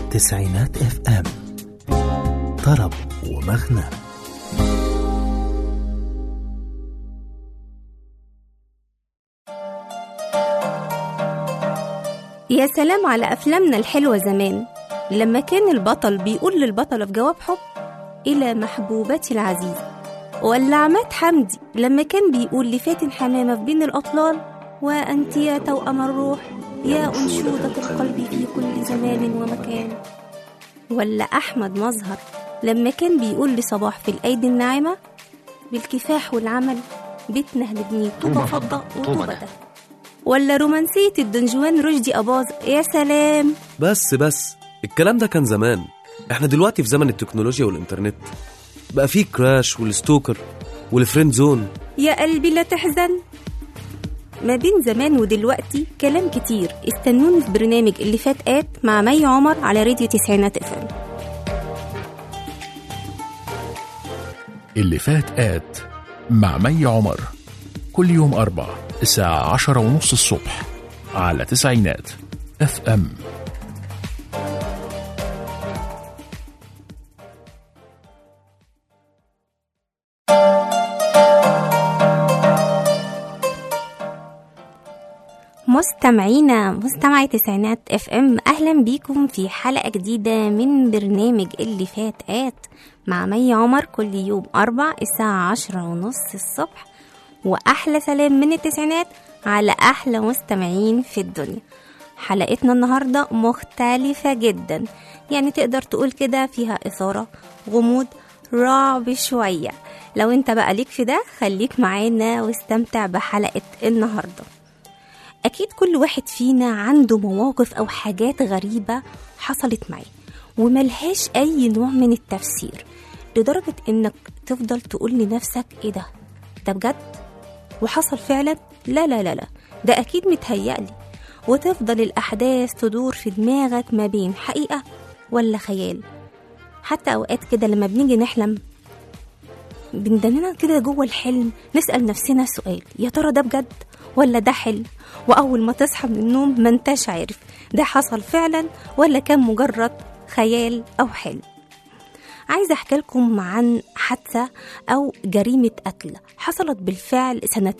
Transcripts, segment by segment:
تسعينات اف ام طرب ومغنى يا سلام على أفلامنا الحلوة زمان لما كان البطل بيقول للبطلة في جواب حب إلى محبوبتي العزيزة ولا عماد حمدي لما كان بيقول لفاتن حمامة في بين الأطلال وأنت يا توأم الروح يا أنشودة القلب في كل زمان ومكان ولا أحمد مظهر لما كان بيقول لصباح في الأيدي الناعمة بالكفاح والعمل بيتنا هنبنيه طوبة فضة وطوبة ده ولا رومانسية الدنجوان رشدي أباظة يا سلام بس بس الكلام ده كان زمان احنا دلوقتي في زمن التكنولوجيا والإنترنت بقى فيه كراش والستوكر والفريند زون يا قلبي لا تحزن ما بين زمان ودلوقتي كلام كتير استنوني في برنامج اللي فات آت مع مي عمر على راديو تسعينات اف ام اللي فات آت مع مي عمر كل يوم أربع الساعة عشرة ونص الصبح على تسعينات اف ام مستمعينا مستمعي تسعينات اف ام اهلا بيكم في حلقه جديده من برنامج اللي فات آت مع مي عمر كل يوم اربع الساعه عشرة ونص الصبح واحلى سلام من التسعينات على احلى مستمعين في الدنيا حلقتنا النهارده مختلفه جدا يعني تقدر تقول كده فيها اثاره غموض رعب شويه لو انت بقى ليك في ده خليك معانا واستمتع بحلقه النهارده أكيد كل واحد فينا عنده مواقف أو حاجات غريبة حصلت معاه وملهاش أي نوع من التفسير لدرجة إنك تفضل تقول لنفسك إيه ده؟ ده بجد؟ وحصل فعلا؟ لا لا لا لا ده أكيد متهيألي وتفضل الأحداث تدور في دماغك ما بين حقيقة ولا خيال حتى أوقات كده لما بنيجي نحلم بندمنا كده جوه الحلم نسأل نفسنا سؤال يا ترى ده بجد ولا ده حلم وأول ما تصحى من النوم ما انتش عارف ده حصل فعلا ولا كان مجرد خيال أو حلم عايزة أحكي لكم عن حادثة أو جريمة قتل حصلت بالفعل سنة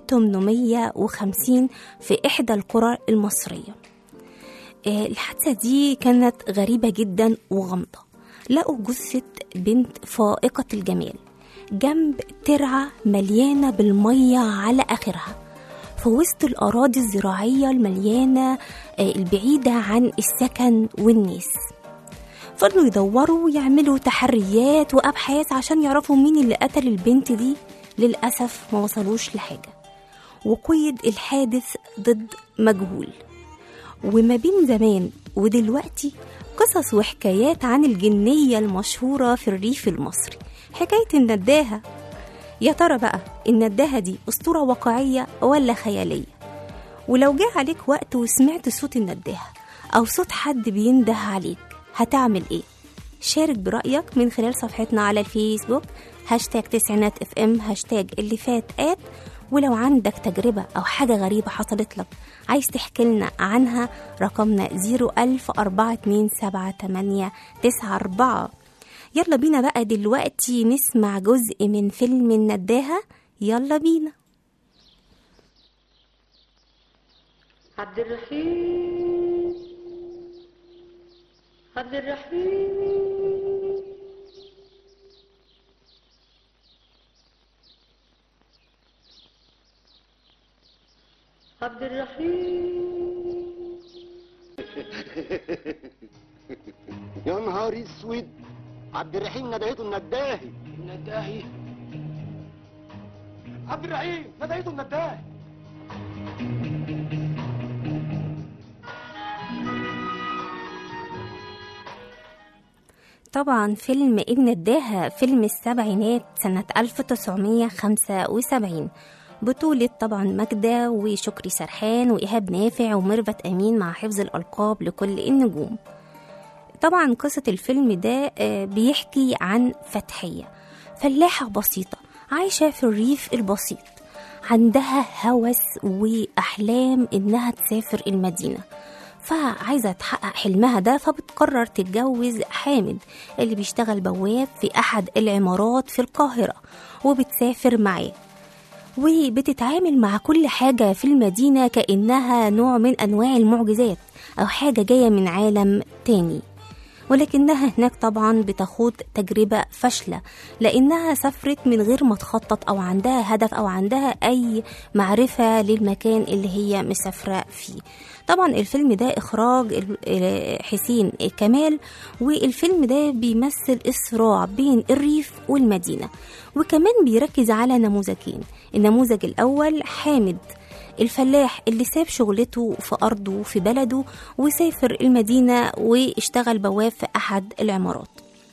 1850 في إحدى القرى المصرية آه، الحادثة دي كانت غريبة جدا وغامضة لقوا جثة بنت فائقة الجمال جنب ترعة مليانة بالمية على آخرها في وسط الأراضي الزراعية المليانة آه، البعيدة عن السكن والناس فضلوا يدوروا ويعملوا تحريات وأبحاث عشان يعرفوا مين اللي قتل البنت دي للأسف ما وصلوش لحاجة وقيد الحادث ضد مجهول وما بين زمان ودلوقتي قصص وحكايات عن الجنية المشهورة في الريف المصري حكاية النداهة يا ترى بقى النداهة دي أسطورة واقعية ولا خيالية ولو جه عليك وقت وسمعت صوت النداهة أو صوت حد بينده عليك هتعمل إيه؟ شارك برأيك من خلال صفحتنا على الفيسبوك هاشتاج تسعينات اف ام هاشتاج اللي فات آت ولو عندك تجربة أو حاجة غريبة حصلت لك عايز تحكي لنا عنها رقمنا 010427894 يلا بينا بقى دلوقتي نسمع جزء من فيلم النداهة يلا بينا عبد الرحيم عبد الرحيم عبد الرحيم يا نهار اسود عبد الرحيم ندهته النداهي النداهي عبد الرحيم ندهته النداهي طبعا فيلم النداهة فيلم السبعينات سنة 1975 بطولة طبعا ماجدة وشكري سرحان وإيهاب نافع وميرفت أمين مع حفظ الألقاب لكل النجوم طبعا قصة الفيلم ده آه، بيحكي عن فتحية فلاحة بسيطة عايشة في الريف البسيط عندها هوس وأحلام إنها تسافر المدينة فعايزة تحقق حلمها ده فبتقرر تتجوز حامد اللي بيشتغل بواب في أحد العمارات في القاهرة وبتسافر معاه وبتتعامل مع كل حاجة في المدينة كأنها نوع من أنواع المعجزات أو حاجة جاية من عالم تاني ولكنها هناك طبعا بتخوض تجربة فاشلة لأنها سافرت من غير ما تخطط أو عندها هدف أو عندها أي معرفة للمكان اللي هي مسافرة فيه طبعا الفيلم ده إخراج ال- ال- حسين كمال والفيلم ده بيمثل الصراع بين الريف والمدينة وكمان بيركز على نموذجين النموذج الأول حامد الفلاح اللي ساب شغلته في أرضه في بلده وسافر المدينة واشتغل بواب في أحد العمارات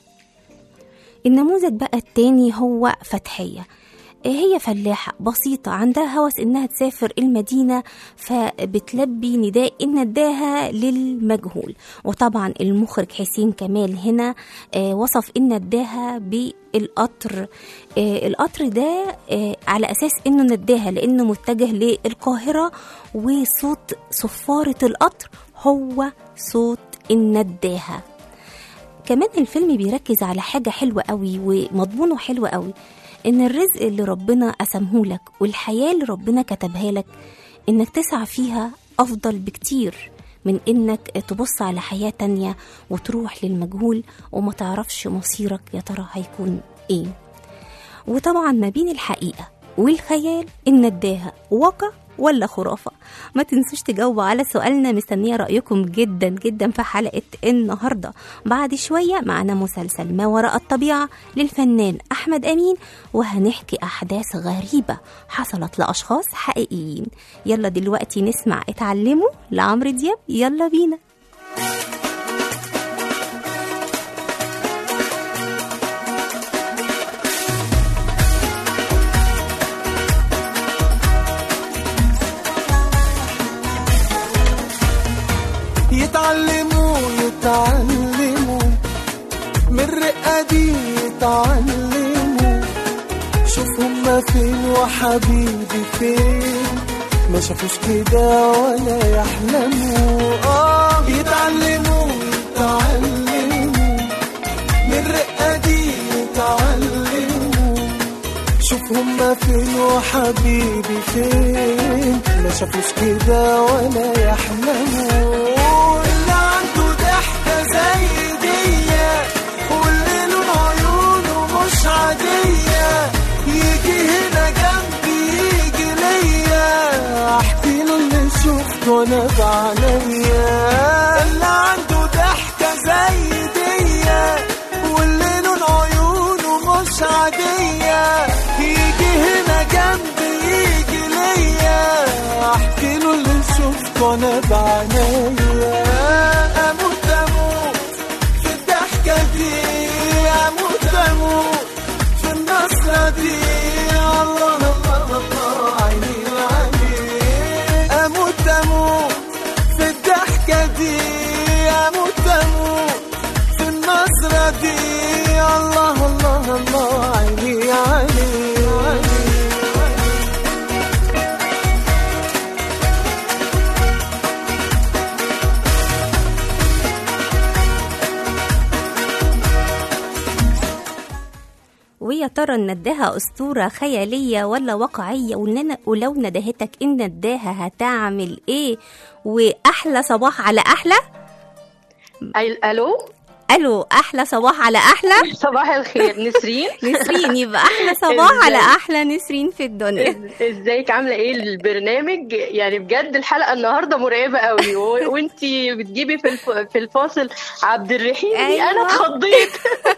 النموذج بقى التاني هو فتحية هي فلاحة بسيطة عندها هوس إنها تسافر المدينة فبتلبي نداء النداهة للمجهول وطبعا المخرج حسين كمال هنا آه، وصف النداهة بالقطر آه، القطر ده آه، على أساس إنه نداهة لأنه متجه للقاهرة وصوت صفارة القطر هو صوت النداهة كمان الفيلم بيركز على حاجة حلوة قوي ومضمونه حلو قوي إن الرزق اللي ربنا قسمهولك والحياة اللي ربنا كتبها لك إنك تسعى فيها أفضل بكتير من إنك تبص على حياة تانية وتروح للمجهول وما تعرفش مصيرك يا ترى هيكون إيه وطبعا ما بين الحقيقة والخيال النداهة واقع ولا خرافة ما تنسوش تجاوبوا على سؤالنا مستنية رأيكم جدا جدا في حلقة النهاردة بعد شوية معنا مسلسل ما وراء الطبيعة للفنان أحمد أمين وهنحكي أحداث غريبة حصلت لأشخاص حقيقيين يلا دلوقتي نسمع اتعلموا لعمرو دياب يلا بينا يتعلموا يتعلموا من الرقة دي يتعلموا شوف هما فين وحبيبي فين ما شافوش كده ولا يحلموا اه يتعلموا يتعلموا من الرقة دي يتعلموا شوف هما فين وحبيبي فين ما شافوش كده ولا يحلموا اللي عنده ضحكة زي دي واللي له عيونه مش عادية يجي هنا جنبي يجي ليا احكي له اللي شفته وانا بعينيا اللي عنده ضحكة زي دي واللي له عيونه مش عادية يجي هنا جنبي يجي ليا احكي له اللي شفته انا بعينيا اموت اموت في الضحكة دي اموت اموت في النصرة دي الله الله الله عيني عيني اموت اموت في الضحكة دي اموت اموت في النظرة دي الله الله الله عيني عيني عيني ويا ترى النداهة أسطورة خيالية ولا واقعية ولنا- ولو ندهتك النداهة هتعمل إيه وأحلى صباح على أحلى أي- الو ألو أحلى صباح على أحلى صباح الخير نسرين نسرين يبقى أحلى صباح على أحلى نسرين في الدنيا إز- ازيك عامله ايه البرنامج يعني بجد الحلقه النهارده مرعبه قوي و... وانتي بتجيبي في الف... في الفاصل عبد الرحيم دي أيوة. انا اتخضيت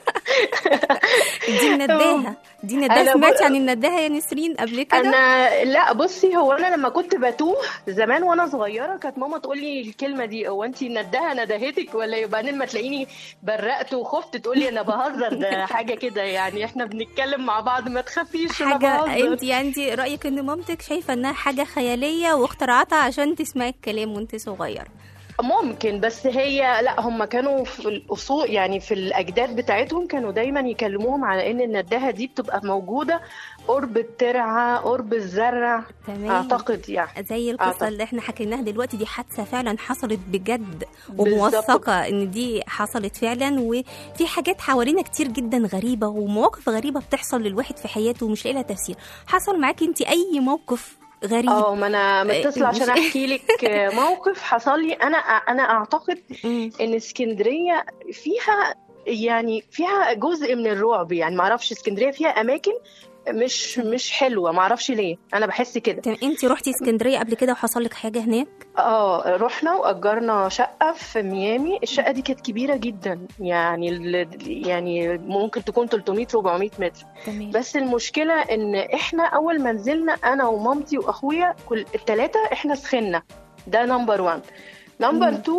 دي النداهة دي نداهة أنا سمعتي بق- عن النداهة يا نسرين قبل كده انا لا بصي هو انا لما كنت بتوه زمان وانا صغيره كانت ماما تقول لي الكلمه دي هو انت نداهه ندهتك ولا يبقى بعدين ما تلاقيني برقت وخفت تقول لي انا بهزر ده حاجه كده يعني احنا بنتكلم مع بعض ما تخافيش انا حاجة بهزر انت عندي رأيك ان مامتك شايفة انها حاجة خيالية واخترعتها عشان تسمعي الكلام وانت صغير ممكن بس هي لا هم كانوا في الاصول يعني في الاجداد بتاعتهم كانوا دايما يكلموهم على ان النداهه دي بتبقى موجوده قرب الترعه قرب الزرع تمام اعتقد يعني زي القصه أعتقد. اللي احنا حكيناها دلوقتي دي حادثه فعلا حصلت بجد بالظبط. وموثقه ان دي حصلت فعلا وفي حاجات حوالينا كتير جدا غريبه ومواقف غريبه بتحصل للواحد في حياته ومش لاقي لها تفسير حصل معاكي انت اي موقف غريب اه ما انا متصله مش- عشان احكي لك موقف حصل لي انا انا اعتقد مم. ان اسكندريه فيها يعني فيها جزء من الرعب يعني معرفش اسكندريه فيها اماكن مش مش حلوه معرفش ليه انا بحس كده تمام انت رحتي اسكندريه قبل كده وحصل لك حاجه هناك اه رحنا واجرنا شقه في ميامي الشقه دي كانت كبيره جدا يعني ال- يعني ممكن تكون 300 400 متر تمام بس المشكله ان احنا اول ما نزلنا انا ومامتي واخويا كل الثلاثه احنا سخنا ده نمبر 1 نمبر 2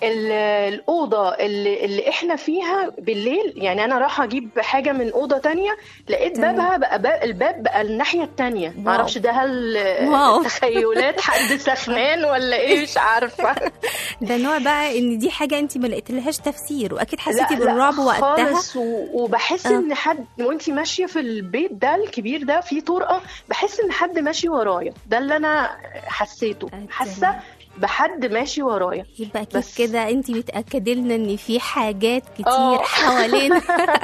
الاوضه اللي, اللي احنا فيها بالليل يعني انا رايحه اجيب حاجه من اوضه تانية لقيت تمام. بابها بقى باب الباب بقى الناحيه التانية واو. معرفش ده هل واو. تخيلات حد سخنان ولا ايه مش عارفه ده نوع بقى ان دي حاجه انت ما لقيتلهاش تفسير واكيد حسيتي لا، لا بالرعب وقتها خالص و- وبحس آه. ان حد وانتي ماشيه في البيت ده الكبير ده في طرقه بحس ان حد ماشي ورايا ده اللي انا حسيته آه، حاسه تمام. بحد ماشي ورايا يبقى اكيد بس- كده انت بتاكدي لنا ان في حاجات كتير آه. حوالينا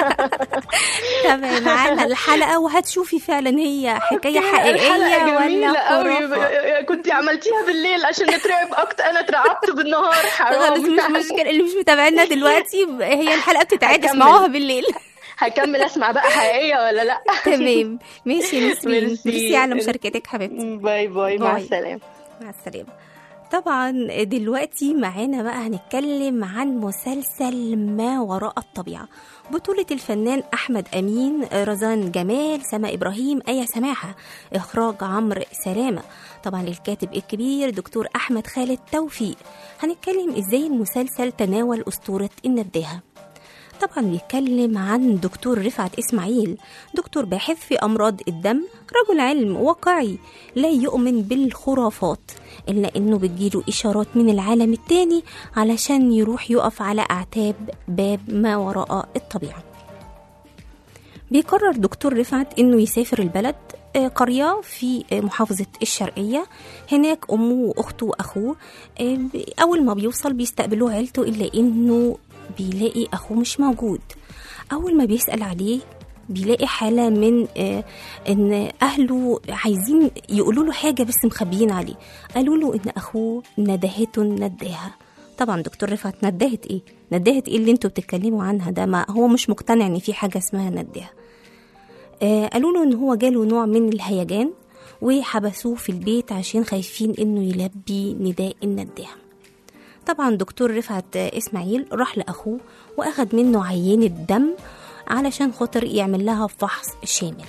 تابعي معانا الحلقه وهتشوفي فعلا هي حكايه حقيقيه الحلقه ولا جميله قوي خرافه كنت عملتيها بالليل عشان نترعب اكتر انا اترعبت بالنهار خالص حرام مش مشكله اللي مش متابعينا دلوقتي هي الحلقه بتتعاد هكمل. اسمعوها بالليل هكمل اسمع بقى حقيقيه ولا لا تمام ماشي يا نسرين ميرسي. ميرسي على مشاركتك حبيبتي باي باي مع باي. السلامه مع السلامة طبعا دلوقتي معانا بقى هنتكلم عن مسلسل ما وراء الطبيعة بطولة الفنان أحمد أمين رزان جمال سما إبراهيم آية سماحة إخراج عمرو سلامة طبعا الكاتب الكبير دكتور أحمد خالد توفيق هنتكلم إزاي المسلسل تناول أسطورة النداهة طبعا بيتكلم عن دكتور رفعت إسماعيل دكتور باحث في أمراض الدم رجل علم واقعي لا يؤمن بالخرافات إلا إنه بتجيله إشارات من العالم التاني علشان يروح يقف على أعتاب باب ما وراء الطبيعة بيقرر دكتور رفعت إنه يسافر البلد آه، قرية في آه، محافظة الشرقية هناك أمه وأخته وأخوه آه، ب- أول ما بيوصل بيستقبلوه عيلته إلا إنه بيلاقي أخوه مش موجود أول ما بيسأل عليه بيلاقي حالة من آه، إن أهله عايزين يقولوا له حاجة بس مخبيين عليه قالوا له إن أخوه ندهته نداها طبعا دكتور رفعت ندهت إيه؟ ندهت إيه اللي انتوا بتتكلموا عنها ده ما هو مش مقتنع إن في حاجة اسمها نداها آه، قالوا له ان هو جاله نوع من الهيجان وحبسوه في البيت عشان خايفين انه يلبي نداء النداهة طبعا دكتور رفعت آه، اسماعيل راح لاخوه واخد منه عينة دم علشان خاطر يعمل لها فحص شامل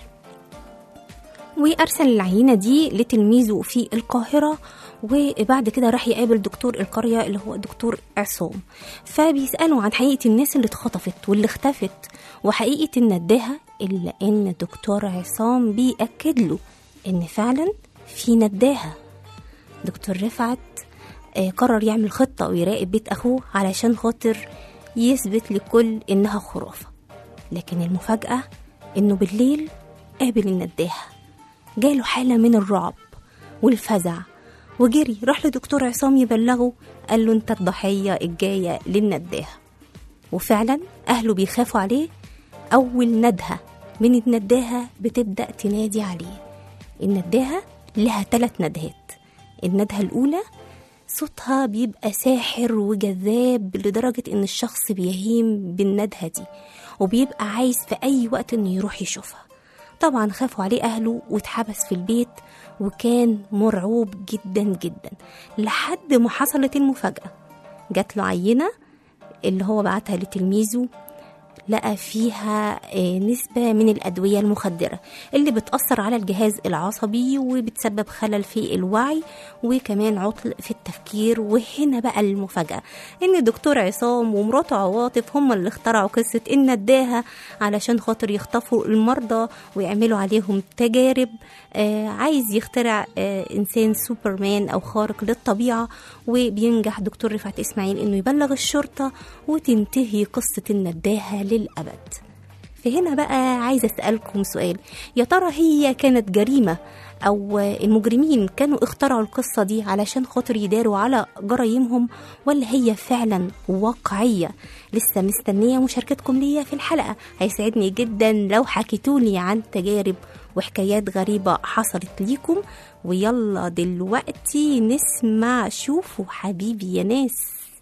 وارسل العينه دي لتلميذه في القاهره وبعد كده راح يقابل دكتور القريه اللي هو دكتور عصام فبيسالوا عن حقيقه الناس اللي اتخطفت واللي اختفت وحقيقه النداهه الا ان دكتور عصام بيأكد له ان فعلا في نداهه دكتور رفعت آه، قرر يعمل خطه ويراقب بيت اخوه علشان خاطر يثبت لكل انها خرافه لكن المفاجاه انه بالليل قابل النداهه جاله حالة من الرعب والفزع وجري راح لدكتور عصام يبلغه قال له انت الضحية الجاية للنداهة وفعلا أهله بيخافوا عليه أول ندهة من النداهة بتبدأ تنادي عليه النداهة لها ثلاث ندهات الندهة الأولى صوتها بيبقى ساحر وجذاب لدرجة إن الشخص بيهيم بالندهة دي وبيبقى عايز في أي وقت إنه يروح يشوفها طبعا خافوا عليه أهله واتحبس في البيت وكان مرعوب جدا جدا لحد ما حصلت المفاجأة جات له عينة اللي هو بعتها لتلميذه لقى فيها آه، نسبة من الأدوية المخدرة اللي بتأثر على الجهاز العصبي وبتسبب خلل في الوعي وكمان عطل في التفكير وهنا بقى المفاجأة إن دكتور عصام ومراته عواطف هم اللي اخترعوا قصة النداهة علشان خاطر يخطفوا المرضى ويعملوا عليهم تجارب آه عايز يخترع آه إنسان سوبرمان أو خارق للطبيعة وبينجح دكتور رفعت إسماعيل إنه يبلغ الشرطة وتنتهي قصة النداهة للأبد فهنا بقى عايزة أسألكم سؤال يا ترى هي كانت جريمة أو المجرمين كانوا اخترعوا القصة دي علشان خاطر يداروا على جرايمهم ولا هي فعلا واقعية لسه مستنية مشاركتكم ليا في الحلقة هيسعدني جدا لو حكيتولي عن تجارب وحكايات غريبة حصلت ليكم ويلا دلوقتي نسمع شوفوا حبيبي يا ناس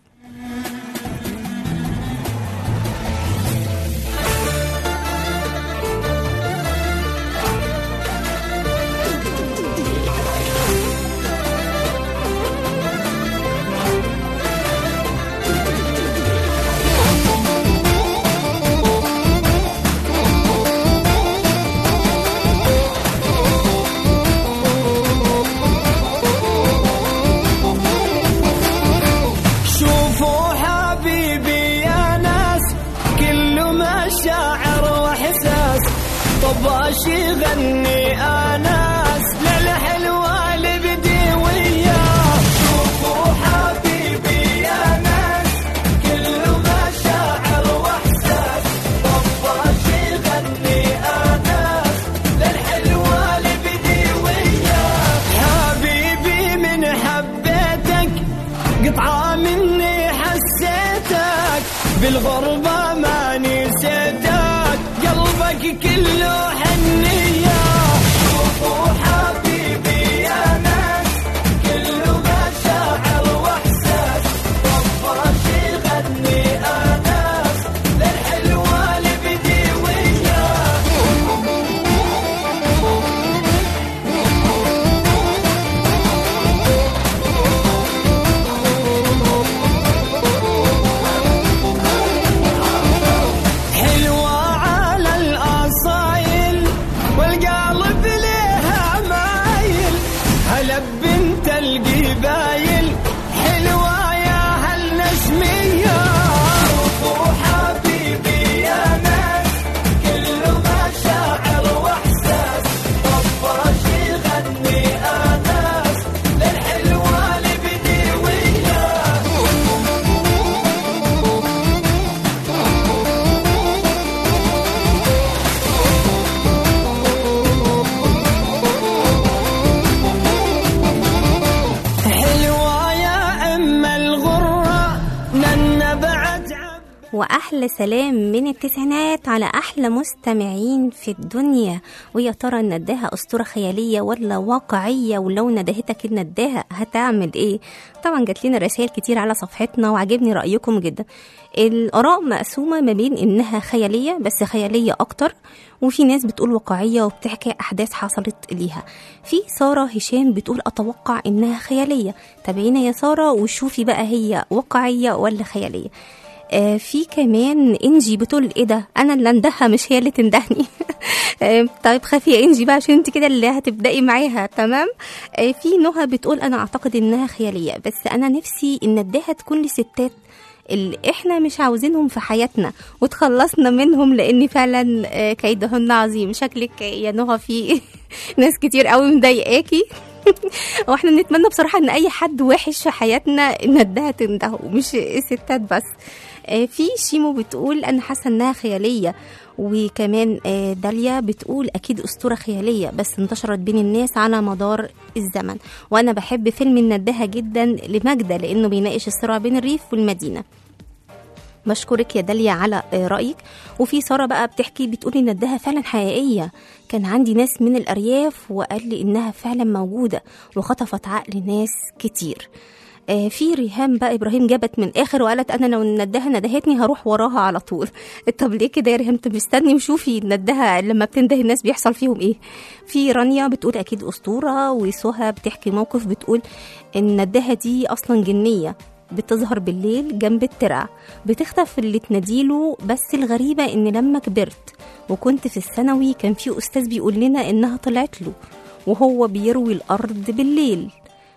شوفوا حبيبي يا ناس كله مشاعر واحساس طب اشي غني اناس للحلوة اللي بدي وياه شوفوا حبيبي يا ناس كله مشاعر واحساس طب اشي غني اناس للحلوة اللي بدي وياه حبيبي من حبيتك قطعة مني حسيتك بالغربة ما نسيتك قلبك كله حنية شوفوا حبيبي يا ناس كله مشاعر واحساس طفش يغني اناس للحلوة اللي بدي وياه حلوة على الأصايل والقلب لها مايل هلا بنت القبايل حلوة يا هالنسمية شوفوا حبيبي يا ناس كله مشاعر واحساس طفش يغني اناس للحلوة اللي بدي وياه حلوة يا أم الغرة نن بعد عب واحلى سلام من التسعينات على احلى مستمعين في الدنيا ويا ترى النداهه اسطوره خياليه ولا واقعيه ولو ندهتك النداهه هتعمل ايه طبعا جات لنا رسائل كتير على صفحتنا وعجبني رايكم جدا الاراء مقسومه ما بين انها خياليه بس خياليه اكتر وفي ناس بتقول واقعيه وبتحكي احداث حصلت ليها في ساره هشام بتقول اتوقع انها خياليه تابعينا يا ساره وشوفي بقى هي واقعيه ولا خياليه آه، في كمان انجي بتقول ايه ده انا اللي اندهها مش هي اللي تندهني آه، طيب خافي يا انجي بقى عشان انت كده اللي هتبداي معاها تمام آه، في نهى بتقول انا اعتقد انها خياليه بس انا نفسي ان النداهه تكون لستات اللي احنا مش عاوزينهم في حياتنا وتخلصنا منهم لان فعلا آه، كيدهن عظيم شكلك يا نهى في ناس كتير قوي مضايقاكي واحنا نتمنى بصراحه ان اي حد وحش في حياتنا ندها تندهه مش الستات بس آه، في شيمو بتقول انا حاسه انها خياليه وكمان آه، داليا بتقول اكيد اسطوره خياليه بس انتشرت بين الناس على مدار الزمن وانا بحب فيلم الندهه جدا لماجدة لانه بيناقش الصراع بين الريف والمدينه بشكرك يا داليا على آه، رأيك وفي سارة بقى بتحكي بتقول إن الندهة فعلا حقيقية كان عندي ناس من الأرياف وقال لي إنها فعلا موجودة وخطفت عقل ناس كتير آه، في ريهام بقى ابراهيم جابت من الاخر وقالت انا لو الندهه ندهتني هروح وراها على طول طب ليه كده يا ريهام طب استني وشوفي الندهه لما بتنده الناس بيحصل فيهم ايه في رانيا بتقول اكيد اسطوره وسهى بتحكي موقف بتقول ان الندهه دي اصلا جنيه بتظهر بالليل جنب الترع بتخطف اللي تناديله بس الغريبة إن لما كبرت وكنت في الثانوي كان في أستاذ بيقول لنا إنها طلعت له وهو بيروي الأرض بالليل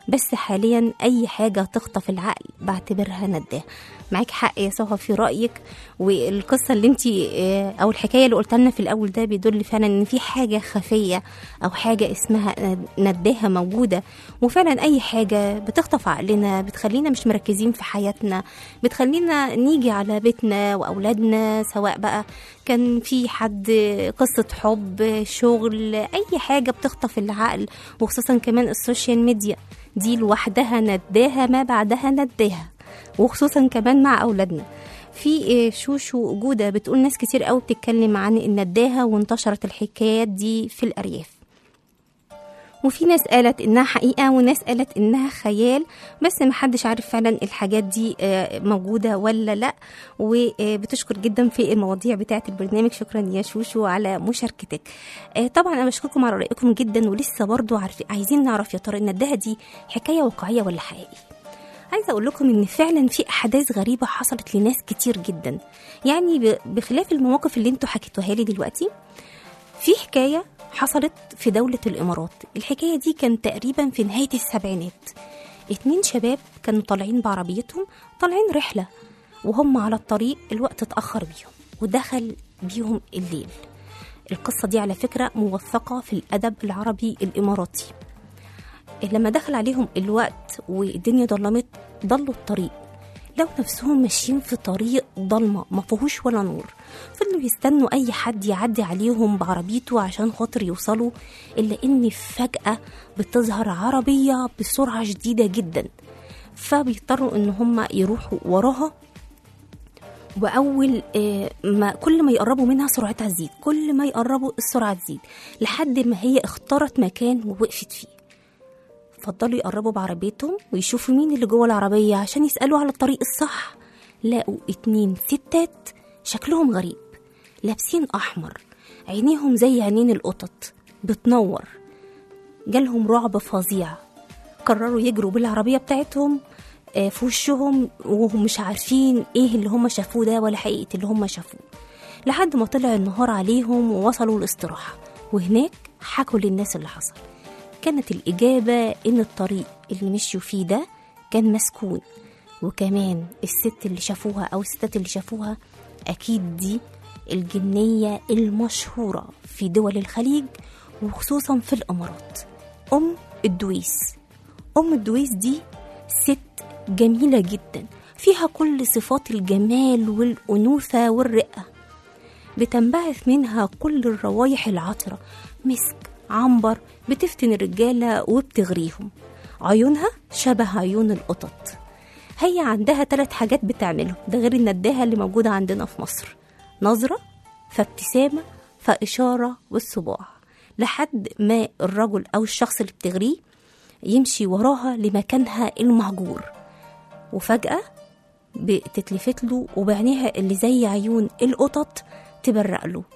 بس حاليا أي حاجة تخطف العقل بعتبرها نداه معاك حق يا سهى في رأيك والقصة اللي انت أو الحكاية اللي قلت لنا في الأول ده بيدل فعلا إن في حاجة خفية أو حاجة اسمها نداهة موجودة وفعلا أي حاجة بتخطف عقلنا بتخلينا مش مركزين في حياتنا بتخلينا نيجي على بيتنا وأولادنا سواء بقى كان في حد قصة حب شغل أي حاجة بتخطف العقل وخصوصا كمان السوشيال ميديا دي لوحدها نداها ما بعدها نداها وخصوصا كمان مع أولادنا في شوشو جودة بتقول ناس كتير قوي بتتكلم عن النداهة وانتشرت الحكايات دي في الأرياف وفي ناس قالت انها حقيقه وناس قالت انها خيال بس محدش عارف فعلا الحاجات دي موجوده ولا لا وبتشكر جدا في المواضيع بتاعه البرنامج شكرا يا شوشو على مشاركتك طبعا انا بشكركم على رايكم جدا ولسه برضو عارف عايزين نعرف يا ترى النداهه دي حكايه واقعيه ولا حقيقيه عايزه اقول لكم ان فعلا في احداث غريبه حصلت لناس كتير جدا يعني بخلاف المواقف اللي انتوا حكيتوها لي دلوقتي في حكايه حصلت في دولة الإمارات الحكاية دي كان تقريبا في نهاية السبعينات اتنين شباب كانوا طالعين بعربيتهم طالعين رحلة وهم على الطريق الوقت اتأخر بيهم ودخل بيهم الليل القصة دي على فكرة موثقة في الأدب العربي الإماراتي لما دخل عليهم الوقت والدنيا ضلمت ضلوا الطريق لو نفسهم ماشيين في طريق ضلمة ما فيهوش ولا نور فضلوا يستنوا أي حد يعدي عليهم بعربيته عشان خاطر يوصلوا إلا إن فجأة بتظهر عربية بسرعة شديدة جدا فبيضطروا إن هم يروحوا وراها وأول ما كل ما يقربوا منها سرعتها تزيد كل ما يقربوا السرعة تزيد لحد ما هي اختارت مكان ووقفت فيه فضلوا يقربوا بعربيتهم ويشوفوا مين اللي جوه العربية عشان يسألوا على الطريق الصح لقوا اتنين ستات شكلهم غريب لابسين أحمر عينيهم زي عينين القطط بتنور جالهم رعب فظيع قرروا يجروا بالعربية بتاعتهم في وشهم وهم مش عارفين ايه اللي هم شافوه ده ولا حقيقة اللي هم شافوه لحد ما طلع النهار عليهم ووصلوا الاستراحة وهناك حكوا للناس اللي حصل كانت الإجابة إن الطريق اللي مشيوا فيه ده كان مسكون وكمان الست اللي شافوها أو الستات اللي شافوها أكيد دي الجنية المشهورة في دول الخليج وخصوصا في الإمارات أم الدويس أم الدويس دي ست جميلة جدا فيها كل صفات الجمال والأنوثة والرقة بتنبعث منها كل الروايح العطرة مسك عنبر بتفتن الرجالة وبتغريهم عيونها شبه عيون القطط هي عندها ثلاث حاجات بتعملهم ده غير النداهة اللي موجودة عندنا في مصر نظرة فابتسامة فإشارة والصباع لحد ما الرجل أو الشخص اللي بتغريه يمشي وراها لمكانها المهجور وفجأة بتتلفت له وبعينيها اللي زي عيون القطط تبرق له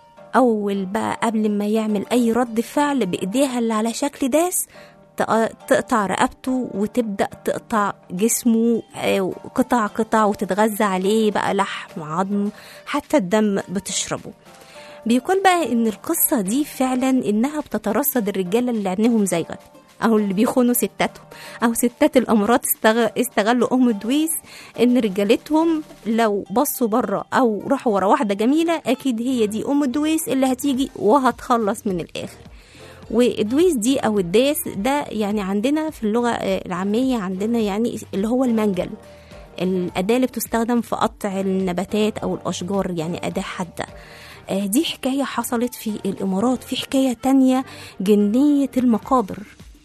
أول بقى قبل ما يعمل أي رد فعل بإيديها اللي على شكل داس تقطع رقبته وتبدأ تقطع جسمه قطع قطع وتتغذى عليه بقى لحم عظم حتى الدم بتشربه بيقول بقى ان القصة دي فعلا انها بتترصد الرجالة اللي عينيهم زيغة او اللي بيخونوا ستاتهم او ستات الامارات استغلوا ام دويس ان رجالتهم لو بصوا بره او راحوا ورا واحده جميله اكيد هي دي ام دويس اللي هتيجي وهتخلص من الاخر والدويس دي او الداس ده يعني عندنا في اللغه العاميه عندنا يعني اللي هو المنجل الأداة اللي بتستخدم في قطع النباتات أو الأشجار يعني أداة حادة دي حكاية حصلت في الإمارات في حكاية تانية جنية المقابر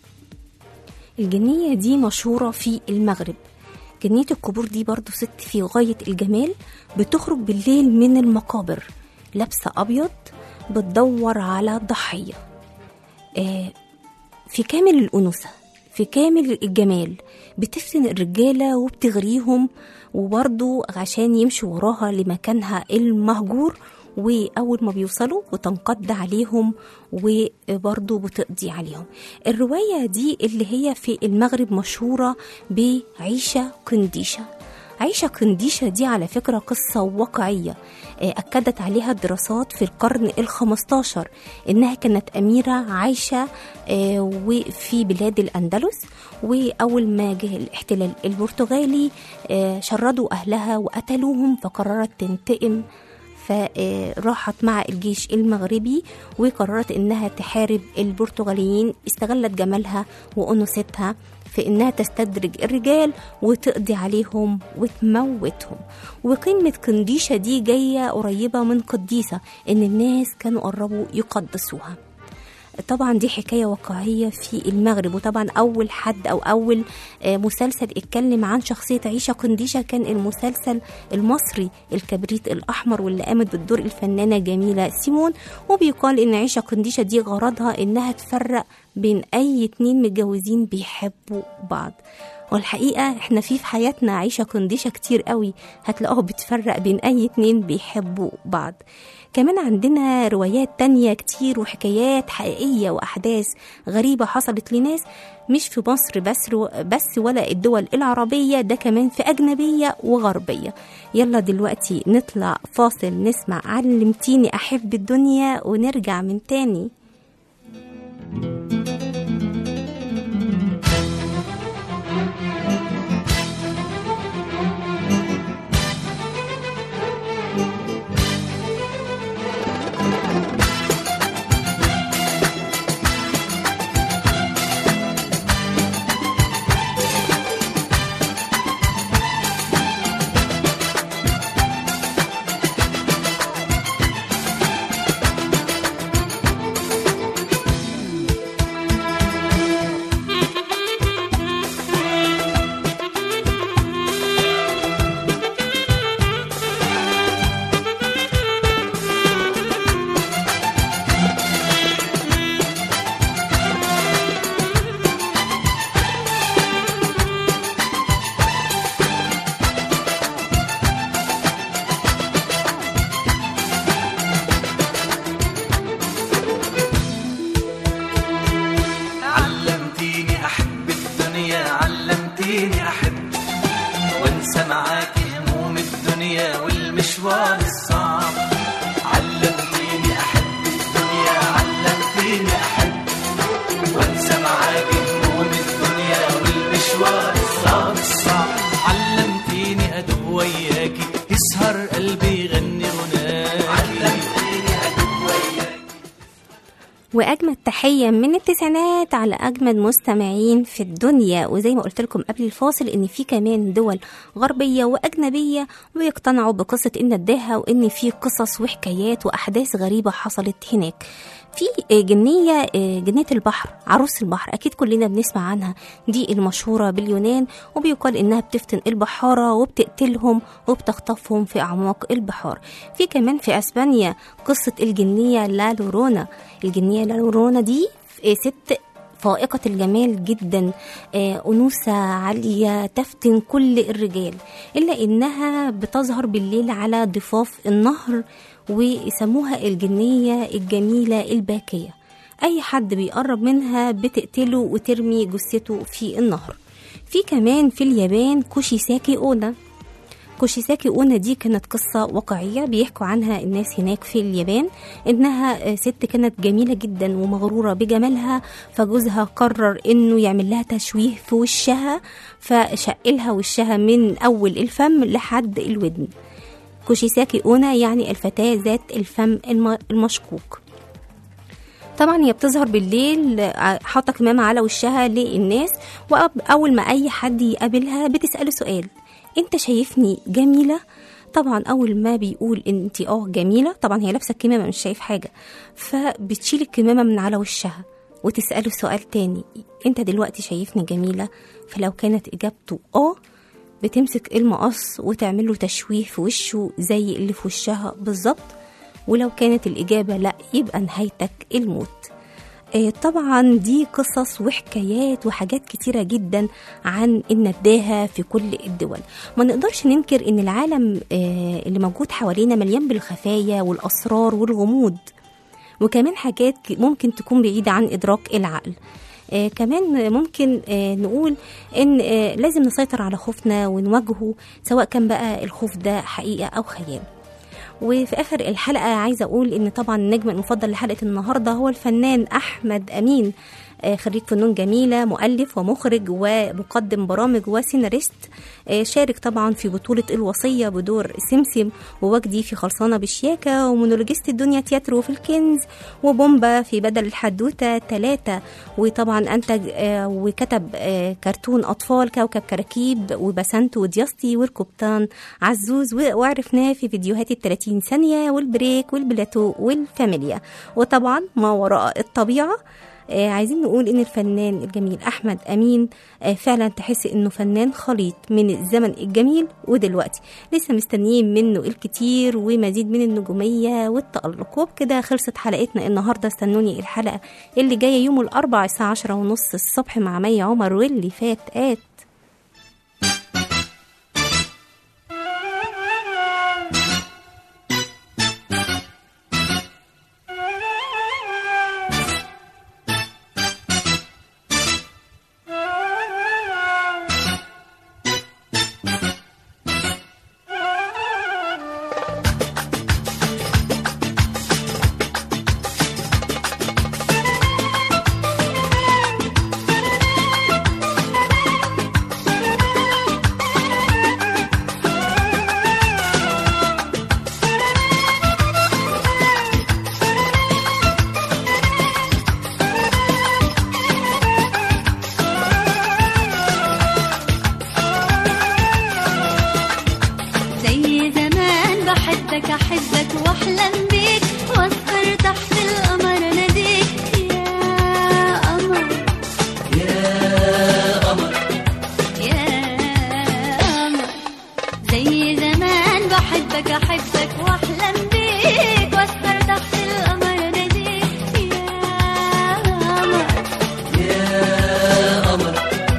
الجنية دي مشهورة في المغرب جنية القبور دي برضو ست في غاية الجمال بتخرج بالليل من المقابر لابسة أبيض بتدور على ضحية آه في كامل الأنوثة في كامل الجمال بتفتن الرجالة وبتغريهم وبرضو عشان يمشوا وراها لمكانها المهجور وأول ما بيوصلوا وتنقض عليهم وبرضه بتقضي عليهم الرواية دي اللي هي في المغرب مشهورة بعيشة قنديشة عيشة قنديشة دي على فكرة قصة واقعية آه، أكدت عليها الدراسات في القرن الخمستاشر إنها كانت أميرة عايشة آه، وفي بلاد الأندلس وأول ما جه الاحتلال البرتغالي آه، شردوا أهلها وقتلوهم فقررت تنتقم فراحت مع الجيش المغربي وقررت انها تحارب البرتغاليين استغلت جمالها وانوثتها في انها تستدرج الرجال وتقضي عليهم وتموتهم وكلمة قنديشة دي جاية قريبة من قديسة ان الناس كانوا قربوا يقدسوها طبعا دي حكايه واقعيه في المغرب وطبعا اول حد او اول آه، مسلسل اتكلم عن شخصيه عيشه قنديشه كان المسلسل المصري الكبريت الاحمر واللي قامت بالدور الفنانه جميله سيمون وبيقال ان عيشه قنديشه دي غرضها انها تفرق بين اي اتنين متجوزين بيحبوا بعض والحقيقة احنا في في حياتنا عيشة قنديشة كتير قوي هتلاقوها بتفرق بين اي اتنين بيحبوا بعض كمان عندنا روايات تانية كتير وحكايات حقيقية وأحداث غريبة حصلت لناس مش في مصر بس بس ولا الدول العربية ده كمان في أجنبية وغربية يلا دلوقتي نطلع فاصل نسمع علمتيني أحب الدنيا ونرجع من تاني علمتيني احب الدنيا علمتيني احب وانسى معاك هموم الدنيا والمشوار الصعب علمتيني احب الدنيا علمتيني احب وانسى معاك هموم الدنيا والمشوار الصعب الصعب علمتيني ادوب وياكي يسهر قلبي يغني غناكي علمتيني ادوب وياكي واجمد تحيه من التسعينات على اجمد مستمعين في الدنيا وزي ما قلت لكم قبل الفاصل ان في كمان دول غربيه واجنبيه بيقتنعوا بقصه النداهه وان في قصص وحكايات واحداث غريبه حصلت هناك في جنية جنية البحر عروس البحر أكيد كلنا بنسمع عنها دي المشهورة باليونان وبيقال إنها بتفتن البحارة وبتقتلهم وبتخطفهم في أعماق البحار في كمان في أسبانيا قصة الجنية لا لورونا الجنية لا لورونا دي ست فائقة الجمال جدا آه، أنوثة عالية تفتن كل الرجال إلا إنها بتظهر بالليل على ضفاف النهر ويسموها الجنية الجميلة الباكية أي حد بيقرب منها بتقتله وترمي جثته في النهر في كمان في اليابان كوشيساكي أونا كوشيساكي أونا دي كانت قصة واقعية بيحكوا عنها الناس هناك في اليابان إنها ست كانت جميلة جدا ومغرورة بجمالها فجوزها قرر إنه يعمل لها تشويه في وشها فشقلها وشها من أول الفم لحد الودن كوشيساكي أونا يعني الفتاة ذات الفم الم- المشقوق طبعا هي بتظهر بالليل ع- حاطه كمامه على وشها للناس واول ما اي حد يقابلها بتساله سؤال انت شايفني جميله طبعا اول ما بيقول انت اه جميله طبعا هي لابسه الكمامه مش شايف حاجه فبتشيل الكمامه من على وشها وتساله سؤال تاني انت دلوقتي شايفني جميله فلو كانت اجابته اه بتمسك المقص وتعمله تشويه في وشه زي اللي في وشها بالظبط ولو كانت الإجابة لا يبقى نهايتك الموت آه، طبعا دي قصص وحكايات وحاجات كتيرة جدا عن النداهة في كل الدول ما نقدرش ننكر ان العالم آه، اللي موجود حوالينا مليان بالخفايا والأسرار والغموض وكمان حاجات ك- ممكن تكون بعيدة عن إدراك العقل آه كمان ممكن آه نقول ان آه لازم نسيطر على خوفنا ونواجهه سواء كان بقى الخوف ده حقيقة او خيال وفي اخر الحلقه عايزه اقول ان طبعا النجم المفضل لحلقه النهارده هو الفنان احمد امين آه، خريج فنون جميله مؤلف ومخرج ومقدم برامج وسيناريست آه، شارك طبعا في بطوله الوصيه بدور سمسم ووجدي في خلصانه بشياكه ومونولوجيست الدنيا تياترو في الكنز وبومبا في بدل الحدوته ثلاثه وطبعا انتج آه، وكتب آه، كرتون اطفال كوكب كراكيب وبسنت ودياستي والقبطان عزوز و- وعرفناه في فيديوهات ال 30 ثانيه والبريك والبلاتو والفاميليا وطبعا ما وراء الطبيعه آه عايزين نقول ان الفنان الجميل احمد امين آه فعلا تحس انه فنان خليط من الزمن الجميل ودلوقتي لسه مستنيين منه الكتير ومزيد من النجوميه والتالق وبكده خلصت حلقتنا النهارده استنوني الحلقه اللي جايه يوم الاربعاء الساعه 10 ونص الصبح مع مي عمر واللي فات آت زي زمان بحبك احبك واحلم بيك واسهر تحت القمر اناديك يا قمر يا قمر يا قمر زي زمان بحبك احبك واحلم بيك واسهر تحت القمر اناديك يا قمر يا قمر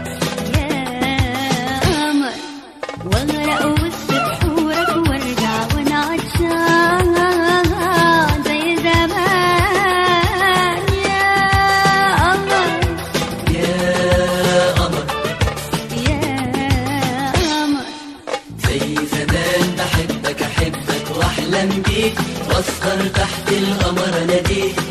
يا قمر واغرق وسط بحورك وارجع وانا عطشان زي زمان يا قمر يا قمر يا قمر زي زمان بحبك احبك واحلم بيك واسهر تحت القمر اناديك